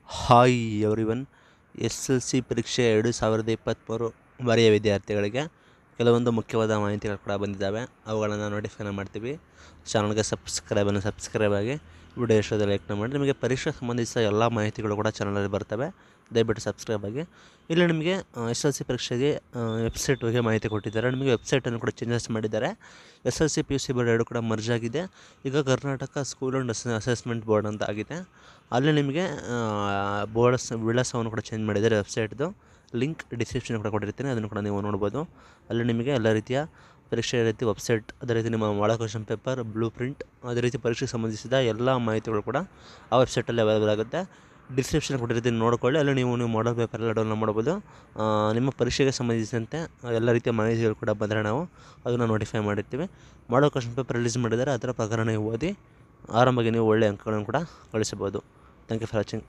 hi everyone S L C ಪರೀಕ್ಷೆ ಎರಡು ಸಾವಿರದ ಇಪ್ಪತ್ತ್ಮೂರು ಬರೆಯ ವಿದ್ಯಾರ್ಥಿಗಳಿಗೆ ಕೆಲವೊಂದು ಮುಖ್ಯವಾದ ಮಾಹಿತಿಗಳು ಕೂಡ ಬಂದಿದ್ದಾವೆ ಅವುಗಳನ್ನು ನೋಟಿಫೈನ ಮಾಡ್ತೀವಿ ಚಾನಲ್ಗೆ ಸಬ್ಸ್ಕ್ರೈಬನ್ನು ಸಬ್ಸ್ಕ್ರೈಬ್ ಆಗಿ ವಿಡಿಯೋ ಇಷ್ಟದ ಲೈಕ್ನ ಮಾಡಿ ನಿಮಗೆ ಪರೀಕ್ಷೆ ಸಂಬಂಧಿಸಿದ ಎಲ್ಲ ಮಾಹಿತಿಗಳು ಕೂಡ ಚಾನಲಲ್ಲಿ ಬರ್ತವೆ ದಯವಿಟ್ಟು ಸಬ್ಸ್ಕ್ರೈಬ್ ಆಗಿ ಇಲ್ಲಿ ನಿಮಗೆ ಎಸ್ ಎಲ್ ಸಿ ಪರೀಕ್ಷೆಗೆ ವೆಬ್ಸೈಟ್ ಬಗ್ಗೆ ಮಾಹಿತಿ ಕೊಟ್ಟಿದ್ದಾರೆ ನಿಮಗೆ ವೆಬ್ಸೈಟನ್ನು ಕೂಡ ಚೇಂಜಸ್ ಮಾಡಿದ್ದಾರೆ S L C P U C board ಎರಡು ಕೂಡ ಮರ್ಜ್ ಆಗಿದೆ ಈಗ Karnataka school and as assessment board ಅಂತ ಆಗಿದೆ ಅಲ್ಲಿ ನಿಮಗೆ ಬೋರ್ಡ್ ವಿಳಾಸವನ್ನು ಕೂಡ ಚೇಂಜ್ ಮಾಡಿದ್ದಾರೆ ವೆಬ್ಸೈಟ್ದು ಲಿಂಕ್ ಡಿಸ್ಕ್ರಿಪ್ಷನ್ ಕೂಡ ಕೊಟ್ಟಿರ್ತೀನಿ ಅದನ್ನು ಕೂಡ ನೀವು ನೋಡ್ಬೋದು ಅಲ್ಲಿ ನಿಮಗೆ ಎಲ್ಲ ರೀತಿಯ ಪರೀಕ್ಷೆ ರೀತಿ ವೆಬ್ಸೈಟ್ ಅದೇ ರೀತಿ ನಿಮ್ಮ ಒಳ ಕ್ವಶನ್ ಪೇಪರ್ ಬ್ಲೂ ಪ್ರಿಂಟ್ ಅದೇ ರೀತಿ ಪರೀಕ್ಷೆಗೆ ಸಂಬಂಧಿಸಿದ ಎಲ್ಲ ಮಾಹಿತಿಗಳು ಕೂಡ ಆ ವೆಬ್ಸೈಟಲ್ಲಿ ಅವೈಲೇಬಲ್ ಆಗುತ್ತೆ ಡಿಸ್ಕ್ರಿಪ್ಷನ್ ಕೊಟ್ಟಿರ್ತೀನಿ ನೋಡ್ಕೊಳ್ಳಿ ಅಲ್ಲಿ ನೀವು ನೀವು ಮಾಡಲ್ ಪೇಪರ್ ಎಲ್ಲ ಡೌನ್ಲೋಡ್ ಮಾಡ್ಬೋದು ಆ, ನಿಮ್ಮ ಪರೀಕ್ಷೆಗೆ ಸಂಬಂಧಿಸಿದಂತೆ ಎಲ್ಲ ರೀತಿಯ ಮಾಹಿತಿಗಳು ಕೂಡ ಬಂದರೆ ನಾವು ಅದನ್ನು ನೋಟಿಫೈ ಮಾಡಿರ್ತೀವಿ ಮಾಡೋ ಕ್ವಶನ್ ಪೇಪರ್ ರಿಲೀಸ್ ಮಾಡಿದರೆ ಅದರ ಪ್ರಕಾರ ನೀವು ಓದಿ ಆರಾಮಾಗಿ ನೀವು ಒಳ್ಳೆಯ ಅಂಕಗಳನ್ನು ಕೂಡ ಗಳಿಸಬಹುದು ಥ್ಯಾಂಕ್ ಯು ಫಾರ್ ವಾಚಿಂಗ್